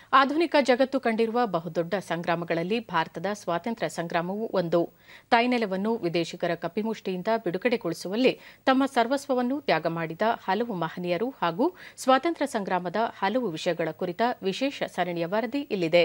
ಆಧುನಿಕ ಜಗತ್ತು ಕಂಡಿರುವ ಬಹುದೊಡ್ಡ ಸಂಗ್ರಾಮಗಳಲ್ಲಿ ಭಾರತದ ಸ್ವಾತಂತ್ರ್ಯ ಸಂಗ್ರಾಮವೂ ಒಂದು ತಾಯ್ನೆಲವನ್ನು ವಿದೇಶಿಗರ ಕಪಿಮುಷ್ಟಿಯಿಂದ ಬಿಡುಗಡೆಗೊಳಿಸುವಲ್ಲಿ ತಮ್ಮ ಸರ್ವಸ್ವವನ್ನು ತ್ಯಾಗ ಮಾಡಿದ ಹಲವು ಮಹನೀಯರು ಹಾಗೂ ಸ್ವಾತಂತ್ರ್ಯ ಸಂಗ್ರಾಮದ ಹಲವು ವಿಷಯಗಳ ಕುರಿತ ವಿಶೇಷ ಸರಣಿಯ ವರದಿ ಇಲ್ಲಿದೆ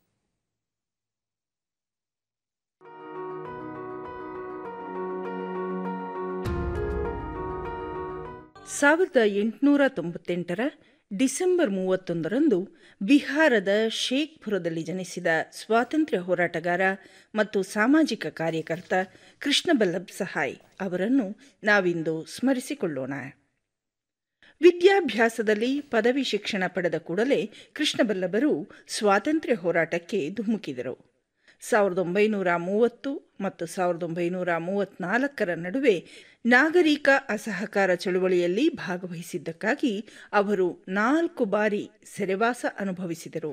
ಸಾವಿರದ ಎಂಟುನೂರ ತೊಂಬತ್ತೆಂಟರ ಡಿಸೆಂಬರ್ ಮೂವತ್ತೊಂದರಂದು ಬಿಹಾರದ ಶೇಖ್ಪುರದಲ್ಲಿ ಜನಿಸಿದ ಸ್ವಾತಂತ್ರ್ಯ ಹೋರಾಟಗಾರ ಮತ್ತು ಸಾಮಾಜಿಕ ಕಾರ್ಯಕರ್ತ ಕೃಷ್ಣಬಲ್ಲಭ್ ಸಹಾಯ್ ಅವರನ್ನು ನಾವಿಂದು ಸ್ಮರಿಸಿಕೊಳ್ಳೋಣ ವಿದ್ಯಾಭ್ಯಾಸದಲ್ಲಿ ಪದವಿ ಶಿಕ್ಷಣ ಪಡೆದ ಕೂಡಲೇ ಕೃಷ್ಣಬಲ್ಲಭರು ಸ್ವಾತಂತ್ರ್ಯ ಹೋರಾಟಕ್ಕೆ ಧುಮುಕಿದರು ಸಾವಿರದ ಒಂಬೈನೂರ ಮೂವತ್ತು ಮತ್ತು ಸಾವಿರದ ಒಂಬೈನೂರ ಮೂವತ್ನಾಲ್ಕರ ನಡುವೆ ನಾಗರಿಕ ಅಸಹಕಾರ ಚಳುವಳಿಯಲ್ಲಿ ಭಾಗವಹಿಸಿದ್ದಕ್ಕಾಗಿ ಅವರು ನಾಲ್ಕು ಬಾರಿ ಸೆರೆವಾಸ ಅನುಭವಿಸಿದರು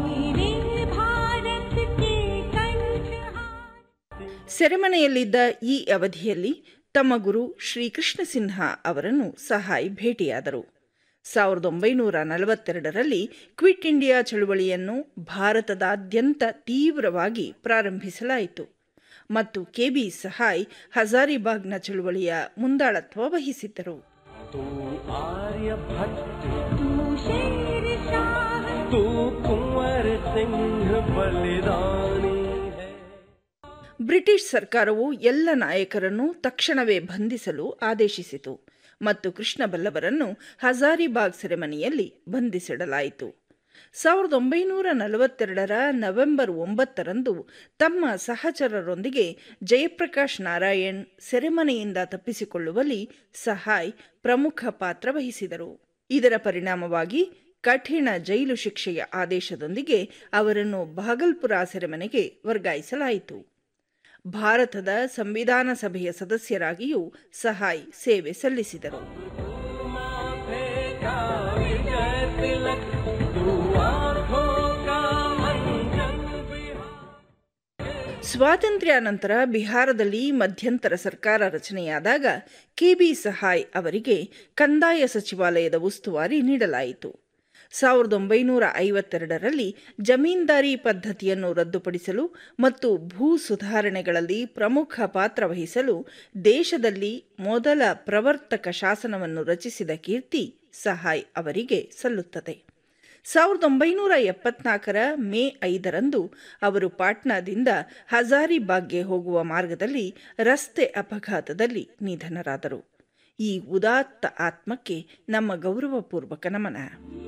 ಸೆರೆಮನೆಯಲ್ಲಿದ್ದ ಈ ಅವಧಿಯಲ್ಲಿ ತಮ್ಮ ಗುರು ಶ್ರೀಕೃಷ್ಣ ಸಿನ್ಹಾ ಅವರನ್ನು ಸಹಾಯ್ ಭೇಟಿಯಾದರು ಸಾವಿರದ ಒಂಬೈನೂರ ನಲವತ್ತೆರಡರಲ್ಲಿ ಕ್ವಿಟ್ ಇಂಡಿಯಾ ಚಳುವಳಿಯನ್ನು ಭಾರತದಾದ್ಯಂತ ತೀವ್ರವಾಗಿ ಪ್ರಾರಂಭಿಸಲಾಯಿತು ಮತ್ತು ಕೆಬಿ ಸಹಾಯ್ ಹಜಾರಿಬಾಗ್ನ ಚಳುವಳಿಯ ಮುಂದಾಳತ್ವ ವಹಿಸಿದ್ದರು तू आर्यभट्ट तू कुंवर सिंह बलिदानी है ಬ್ರಿಟಿಷ್ ಸರ್ಕಾರವು ಎಲ್ಲ ನಾಯಕರನ್ನು ತಕ್ಷಣವೇ ಬಂಧಿಸಲು ಆದೇಶಿಸಿತು ಮತ್ತು ಕೃಷ್ಣಬಲ್ಲವರನ್ನು ಹಜಾರಿಬಾಗ್ ಸೆರೆಮನೆಯಲ್ಲಿ ಬಂಧಿಸಿಡಲಾಯಿತು ಸಾವಿರದ ಒಂಬೈನೂರ ನಲವತ್ತೆರಡರ ನವೆಂಬರ್ ಒಂಬತ್ತರಂದು ತಮ್ಮ ಸಹಚರರೊಂದಿಗೆ ಜಯಪ್ರಕಾಶ್ ನಾರಾಯಣ್ ಸೆರೆಮನೆಯಿಂದ ತಪ್ಪಿಸಿಕೊಳ್ಳುವಲ್ಲಿ ಸಹಾಯ್ ಪ್ರಮುಖ ಪಾತ್ರ ವಹಿಸಿದರು ಇದರ ಪರಿಣಾಮವಾಗಿ ಕಠಿಣ ಜೈಲು ಶಿಕ್ಷೆಯ ಆದೇಶದೊಂದಿಗೆ ಅವರನ್ನು ಭಾಗಲ್ಪುರ ಸೆರೆಮನೆಗೆ ವರ್ಗಾಯಿಸಲಾಯಿತು ಭಾರತದ ಸಂವಿಧಾನ ಸಭೆಯ ಸದಸ್ಯರಾಗಿಯೂ ಸಹಾಯ್ ಸೇವೆ ಸಲ್ಲಿಸಿದರು फेंका विजय तिलक तू आंखों का मंजन बिहार ಸ್ವಾತಂತ್ರ್ಯ ನಂತರ ಬಿಹಾರದಲ್ಲಿ ಮಧ್ಯಂತರ ಸರ್ಕಾರ ರಚನೆಯಾದಾಗ ಕೆಬಿ ಸಹಾಯ್ ಅವರಿಗೆ ಕಂದಾಯ ಸಚಿವಾಲಯದ ಉಸ್ತುವಾರಿ ನೀಡಲಾಯಿತು ಸಾವಿರದ ಒಂಬೈನೂರ ಐವತ್ತೆರಡರಲ್ಲಿ ಜಮೀನ್ದಾರಿ ಪದ್ಧತಿಯನ್ನು ರದ್ದುಪಡಿಸಲು ಮತ್ತು ಭೂ ಸುಧಾರಣೆಗಳಲ್ಲಿ ಪ್ರಮುಖ ಪಾತ್ರ ವಹಿಸಲು ದೇಶದಲ್ಲಿ ಮೊದಲ ಪ್ರವರ್ತಕ ಶಾಸನವನ್ನು ರಚಿಸಿದ ಕೀರ್ತಿ ಸಹಾಯ್ ಅವರಿಗೆ ಸಲ್ಲುತ್ತದೆ ಸಾವಿರದ ಒಂಬೈನೂರ ಎಪ್ಪತ್ನಾಲ್ಕರ ಮೇ ಐದರಂದು ಅವರು ಪಾಟ್ನಾದಿಂದ ಹಜಾರಿಬಾಗ್ಗೆ ಹೋಗುವ ಮಾರ್ಗದಲ್ಲಿ ರಸ್ತೆ ಅಪಘಾತದಲ್ಲಿ ನಿಧನರಾದರು ಈ ಉದಾತ್ತ ಆತ್ಮಕ್ಕೆ ನಮ್ಮ ಗೌರವಪೂರ್ವಕ ನಮನ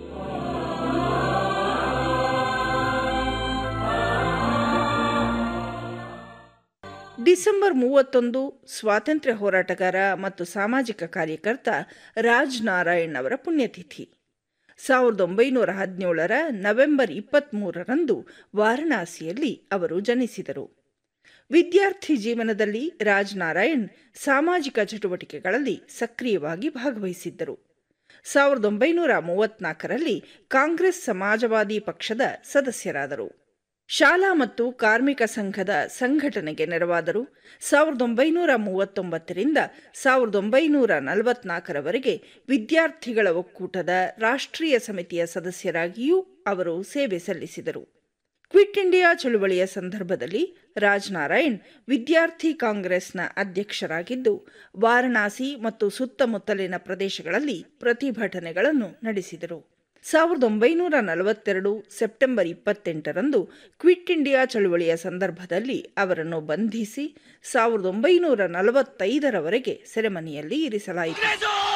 ಡಿಸೆಂಬರ್ ಮೂವತ್ತೊಂದು ಸ್ವಾತಂತ್ರ್ಯ ಹೋರಾಟಗಾರ ಮತ್ತು ಸಾಮಾಜಿಕ ಕಾರ್ಯಕರ್ತ ರಾಜ್ ನಾರಾಯಣ್ ಅವರ ಪುಣ್ಯತಿಥಿ ಸಾವಿರದ ಒಂಬೈನೂರ ಹದಿನೇಳರ ನವೆಂಬರ್ ಇಪ್ಪತ್ತ್ಮೂರರಂದು ವಾರಣಾಸಿಯಲ್ಲಿ ಅವರು ಜನಿಸಿದರು ವಿದ್ಯಾರ್ಥಿ ಜೀವನದಲ್ಲಿ ರಾಜ್ ನಾರಾಯಣ್ ಸಾಮಾಜಿಕ ಚಟುವಟಿಕೆಗಳಲ್ಲಿ ಸಕ್ರಿಯವಾಗಿ ಭಾಗವಹಿಸಿದ್ದರು ಸಾವಿರದ ಒಂಬೈನೂರ ಮೂವತ್ನಾಲ್ಕರಲ್ಲಿ ಕಾಂಗ್ರೆಸ್ ಸಮಾಜವಾದಿ ಪಕ್ಷದ ಸದಸ್ಯರಾದರು ಶಾಲಾ ಮತ್ತು ಕಾರ್ಮಿಕ ಸಂಘದ ಸಂಘಟನೆಗೆ ನೆರವಾದರು ಸಾವಿರದ ಒಂಬೈನೂರ ಮೂವತ್ತೊಂಬತ್ತರಿಂದ ಸಾವಿರದ ಒಂಬೈನೂರ ನಲವತ್ನಾಲ್ಕರವರೆಗೆ ವಿದ್ಯಾರ್ಥಿಗಳ ಒಕ್ಕೂಟದ ರಾಷ್ಟ್ರೀಯ ಸಮಿತಿಯ ಸದಸ್ಯರಾಗಿಯೂ ಅವರು ಸೇವೆ ಸಲ್ಲಿಸಿದರು ಕ್ವಿಟ್ ಇಂಡಿಯಾ ಚಳುವಳಿಯ ಸಂದರ್ಭದಲ್ಲಿ ರಾಜ್ ನಾರಾಯಣ್ ವಿದ್ಯಾರ್ಥಿ ಕಾಂಗ್ರೆಸ್ನ ಅಧ್ಯಕ್ಷರಾಗಿದ್ದು ವಾರಣಾಸಿ ಮತ್ತು ಸುತ್ತಮುತ್ತಲಿನ ಪ್ರದೇಶಗಳಲ್ಲಿ ಪ್ರತಿಭಟನೆಗಳನ್ನು ನಡೆಸಿದರು ಸಾವಿರದ ಒಂಬೈನೂರ ನಲವತ್ತೆರಡು ಸೆಪ್ಟೆಂಬರ್ ಇಪ್ಪತ್ತೆಂಟರಂದು ಕ್ವಿಟ್ ಇಂಡಿಯಾ ಚಳುವಳಿಯ ಸಂದರ್ಭದಲ್ಲಿ ಅವರನ್ನು ಬಂಧಿಸಿ ಸಾವಿರದ ಒಂಬೈನೂರ ನಲವತ್ತೈದರವರೆಗೆ ಸೆರೆಮನೆಯಲ್ಲಿ ಇರಿಸಲಾಯಿತು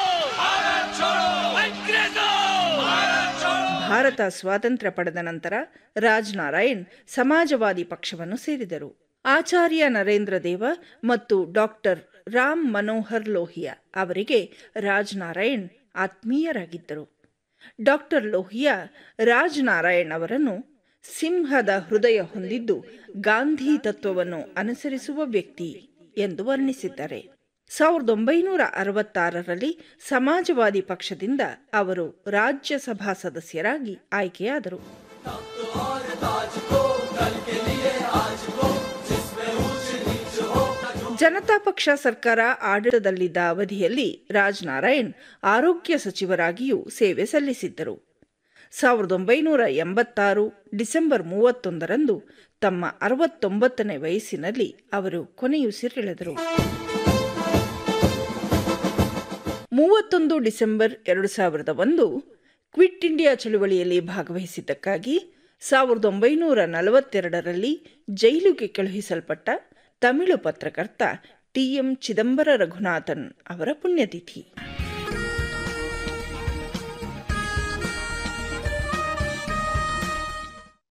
ಭಾರತ ಸ್ವಾತಂತ್ರ್ಯ ಪಡೆದ ನಂತರ ರಾಜ್ ನಾರಾಯಣ್ ಸಮಾಜವಾದಿ ಪಕ್ಷವನ್ನು ಸೇರಿದರು ಆಚಾರ್ಯ ನರೇಂದ್ರ ದೇವ ಮತ್ತು ಡಾಕ್ಟರ್ ರಾಮ್ ಮನೋಹರ್ ಲೋಹಿಯಾ ಅವರಿಗೆ ರಾಜ್ ನಾರಾಯಣ್ ಆತ್ಮೀಯರಾಗಿದ್ದರು ಡಾಕ್ಟರ್ ಲೋಹಿಯಾ ರಾಜ್ ನಾರಾಯಣ್ ಅವರನ್ನು ಸಿಂಹದ ಹೃದಯ ಹೊಂದಿದ್ದು ಗಾಂಧಿ ತತ್ವವನ್ನು ಅನುಸರಿಸುವ ವ್ಯಕ್ತಿ ಎಂದು ವರ್ಣಿಸಿದ್ದಾರೆ ಸಾವಿರದ ಒಂಬೈನೂರ ಅರವತ್ತಾರರಲ್ಲಿ ಸಮಾಜವಾದಿ ಪಕ್ಷದಿಂದ ಅವರು ರಾಜ್ಯಸಭಾ ಸದಸ್ಯರಾಗಿ ಆಯ್ಕೆಯಾದರು ಜನತಾ ಪಕ್ಷ ಸರ್ಕಾರ ಆಡಳಿತದಲ್ಲಿದ್ದ ಅವಧಿಯಲ್ಲಿ ರಾಜ್ ನಾರಾಯಣ್ ಆರೋಗ್ಯ ಸಚಿವರಾಗಿಯೂ ಸೇವೆ ಸಲ್ಲಿಸಿದ್ದರು ಸಾವಿರದ ಒಂಬೈನೂರ ಎಂಬತ್ತಾರು ಡಿಸೆಂಬರ್ ಮೂವತ್ತೊಂದರಂದು ತಮ್ಮ ಅರವತ್ತೊಂಬತ್ತನೇ ವಯಸ್ಸಿನಲ್ಲಿ ಅವರು ಕೊನೆಯುಸಿರೆಳೆದರು ಮೂವತ್ತೊಂದು ಡಿಸೆಂಬರ್ ಎರಡು ಸಾವಿರದ ಒಂದು ಕ್ವಿಟ್ ಇಂಡಿಯಾ ಚಳುವಳಿಯಲ್ಲಿ ಭಾಗವಹಿಸಿದ್ದಕ್ಕಾಗಿ ಸಾವಿರದ ಒಂಬೈನೂರ ನಲವತ್ತೆರಡರಲ್ಲಿ ಜೈಲಿಗೆ ಕಳುಹಿಸಲ್ಪಟ್ಟ ತಮಿಳು ಪತ್ರಕರ್ತ ಟಿ ಎಂ ಚಿದಂಬರ ರಘುನಾಥನ್ ಅವರ ಪುಣ್ಯತಿಥಿ